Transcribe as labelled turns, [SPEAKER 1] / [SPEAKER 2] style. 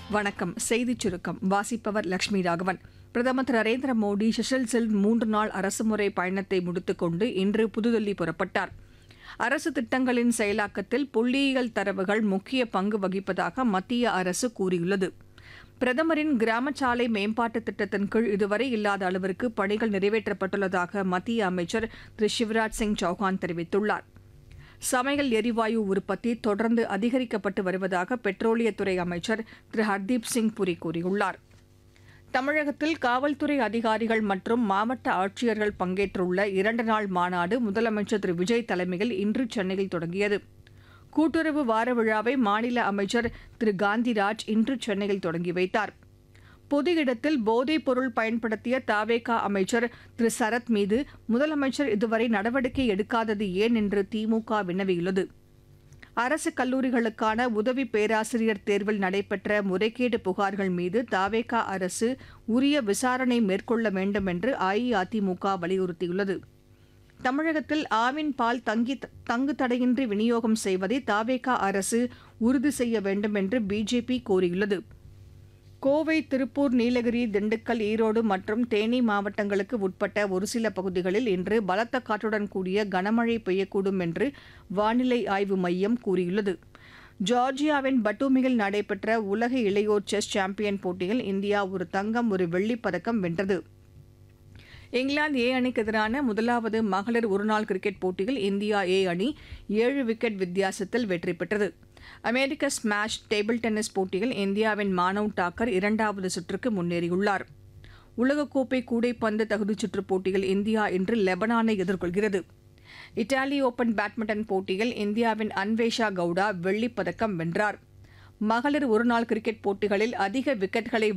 [SPEAKER 1] வணக்கம் செய்திச் சுருக்கம் வாசிப்பவர் லட்சுமி ராகவன் பிரதமர் திரு நரேந்திர மோடி செஷல்ஸில் மூன்று நாள் அரசுமுறை பயணத்தை முடித்துக்கொண்டு இன்று புதுதில்லி புறப்பட்டார் அரசு திட்டங்களின் செயலாக்கத்தில் புள்ளியியல் தரவுகள் முக்கிய பங்கு வகிப்பதாக மத்திய அரசு கூறியுள்ளது பிரதமரின் கிராமச்சாலை மேம்பாட்டுத் திட்டத்தின் கீழ் இதுவரை இல்லாத அளவிற்கு பணிகள் நிறைவேற்றப்பட்டுள்ளதாக மத்திய அமைச்சர் திரு சிவராஜ் சிங் சௌஹான் தெரிவித்துள்ளார் சமையல் எரிவாயு உற்பத்தி தொடர்ந்து அதிகரிக்கப்பட்டு வருவதாக பெட்ரோலியத்துறை அமைச்சர் திரு ஹர்தீப் சிங் புரி கூறியுள்ளார் தமிழகத்தில் காவல்துறை அதிகாரிகள் மற்றும் மாவட்ட ஆட்சியர்கள் பங்கேற்றுள்ள இரண்டு நாள் மாநாடு முதலமைச்சர் திரு விஜய் தலைமையில் இன்று சென்னையில் தொடங்கியது கூட்டுறவு வார விழாவை மாநில அமைச்சர் திரு காந்திராஜ் இன்று சென்னையில் தொடங்கி வைத்தார் பொது இடத்தில் போதைப் பொருள் பயன்படுத்திய தாவேகா அமைச்சர் திரு சரத் மீது முதலமைச்சர் இதுவரை நடவடிக்கை எடுக்காதது ஏன் என்று திமுக வினவியுள்ளது அரசு கல்லூரிகளுக்கான உதவி பேராசிரியர் தேர்வில் நடைபெற்ற முறைகேடு புகார்கள் மீது தாவேகா அரசு உரிய விசாரணை மேற்கொள்ள வேண்டும் என்று அஇஅதிமுக வலியுறுத்தியுள்ளது தமிழகத்தில் ஆவின் பால் தங்கி தங்கு தடையின்றி விநியோகம் செய்வதை தாவேகா அரசு உறுதி செய்ய வேண்டும் என்று பிஜேபி கோரியுள்ளது கோவை திருப்பூர் நீலகிரி திண்டுக்கல் ஈரோடு மற்றும் தேனி மாவட்டங்களுக்கு உட்பட்ட ஒரு சில பகுதிகளில் இன்று பலத்த காற்றுடன் கூடிய கனமழை பெய்யக்கூடும் என்று வானிலை ஆய்வு மையம் கூறியுள்ளது ஜார்ஜியாவின் பட்டூமியில் நடைபெற்ற உலக இளையோர் செஸ் சாம்பியன் போட்டியில் இந்தியா ஒரு தங்கம் ஒரு வெள்ளிப் பதக்கம் வென்றது இங்கிலாந்து ஏ அணிக்கு எதிரான முதலாவது மகளிர் ஒருநாள் கிரிக்கெட் போட்டியில் இந்தியா ஏ அணி ஏழு விக்கெட் வித்தியாசத்தில் வெற்றி பெற்றது அமெரிக்க ஸ்மாஷ் டேபிள் டென்னிஸ் போட்டியில் இந்தியாவின் மானவ் டாக்கர் இரண்டாவது சுற்றுக்கு முன்னேறியுள்ளார் உலகக்கோப்பை கூடைப்பந்து தகுதிச் சுற்றுப் போட்டியில் இந்தியா இன்று லெபனானை எதிர்கொள்கிறது இத்தாலி ஓபன் பேட்மிண்டன் போட்டியில் இந்தியாவின் அன்வேஷா கவுடா வெள்ளிப் பதக்கம் வென்றார் மகளிர் ஒருநாள் கிரிக்கெட் போட்டிகளில் அதிக விக்கெட்களை